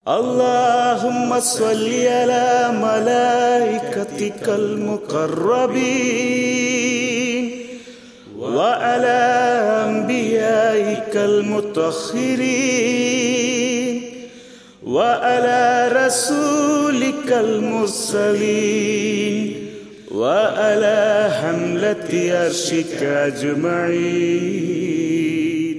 اللهم صل على ملائكتك المقربين وعلى أنبيائك المطهرين وعلى رسولك المرسلين وعلى حملة عرشك أجمعين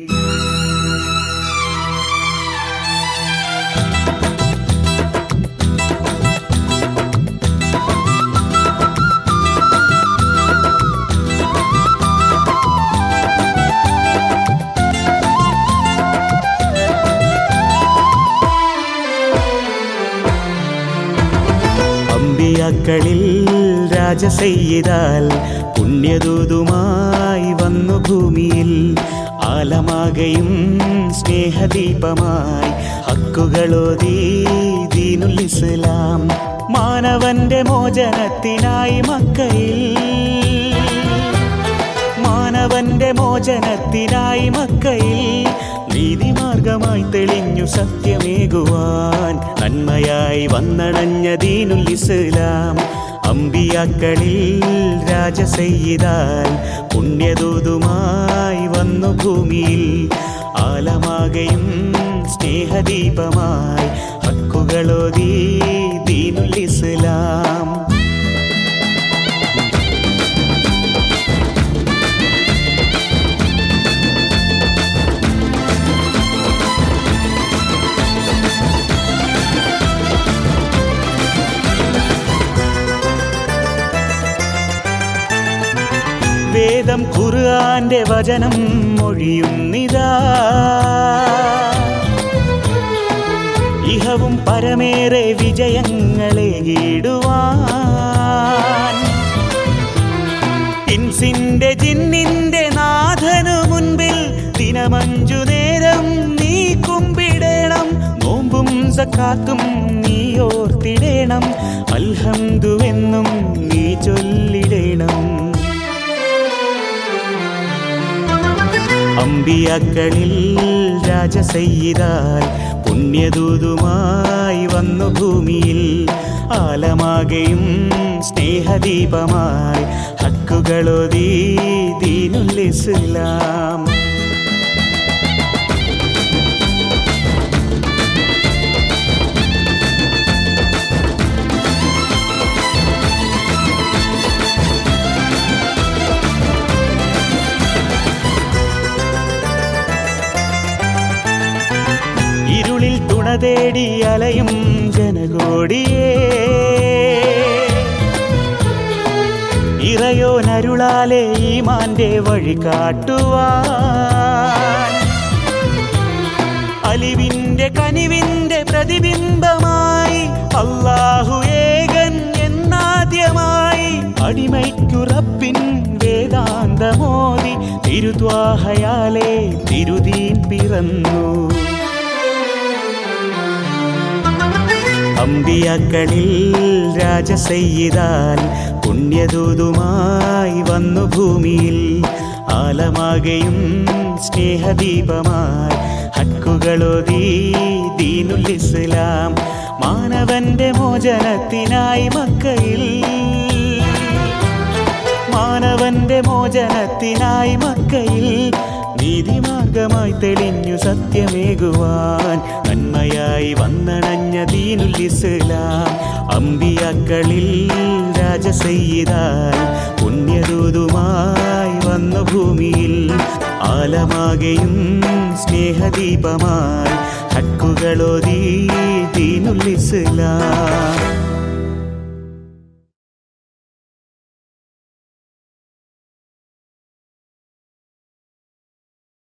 അമ്പിയാക്കളിൽ രാജസെയ്താൽ പുണ്യദൂതുമായി വന്നു ഭൂമിയിൽ ആലമാകയും സ്നേഹദീപമായി ഹക്കുകളോതി ദീനുൽ ഇസ്ലാം മാനവന്റെ മോചനത്തിനായി മക്കയിൽ മാനവന്റെ മോചനത്തിനായി മക്കയിൽ നീതിമാർഗമായി തെളിഞ്ഞു സത്യമേകുവാൻ നന്മയായി വന്നണഞ്ഞ ദീനുൽ ഇസ്ലാം അമ്പിയാക്കളിൽ രാജസെയ്താൽ പുണ്യദൂതുമായി വന്നു ഭൂമിയിൽ ആലമാകയും സ്നേഹദീപമായി ഹക്കുകളോതി ദീനുൽ ഇസ്ലാം വേദം ഖുർആന്റെ വചനം മൊഴിയുന്നിതാ ഇഹവും പരമേറെ വിജയങ്ങളെ കീടുവാൻ ഇൻസിന്റെ ജിന്നിന്റെ നാഥനു മുൻപിൽ ദിനമഞ്ചു നേരം നീ കുമ്പിടേണം നോമ്പും സക്കാത്തും നീ ഓർത്തിടേണം അൽഹന്തുവെന്നും നീ ചൊല്ലിടേണം അമ്പിയാക്കളിൽ രാജസെയ്താൽ പുണ്യദൂതുമായി വന്നു ഭൂമിയിൽ ആലമാകയും സ്നേഹദീപമായി ഹക്കുകളോതി ദീനുൽ ഇസ്ലാം ഇരുളിൽ തുണ തേടി അലയും ജനകോടിയേ ഇറയോനരുളാലെ ഈമാന്റെ വഴി കാട്ടുവാൻ അലിവിന്റെ കനിവിന്റെ പ്രതിബിംബമായി അള്ളാഹു ഏകൻ എന്നാദ്യമായി അടിമയ്ക്കുറപ്പിൻ വേദാന്തമോദി തിരുദ്വാഹയാലെ തിരുതീൻ പിറന്നു അമ്പിയാക്കളിൽ രാജസെയ്താൽ പുണ്യദൂതുമായി വന്നു ഭൂമിയിൽ ആലമാകയും സ്നേഹദീപമായി ഹക്കുകളോതി ദീനുൽ ഇസ്ലാം മാനവന്റെ മോചനത്തിനായി മക്കയിൽ മാനവന്റെ മോചനത്തിനായി മക്കയിൽ നീതിമാർഗമായി തെളിഞ്ഞു സത്യമേകുവാൻ നന്മയായി വന്നണഞ്ഞ ദീനുൽ ഇസ്ലാം അമ്പിയാക്കളിൽ രാജസെയ്താൽ പുണ്യദൂതുമായി വന്നു ഭൂമിയിൽ ആലമാകയും സ്നേഹദീപമായി ഹക്കുകളോതി ദീനുൽ ഇസ്ലാം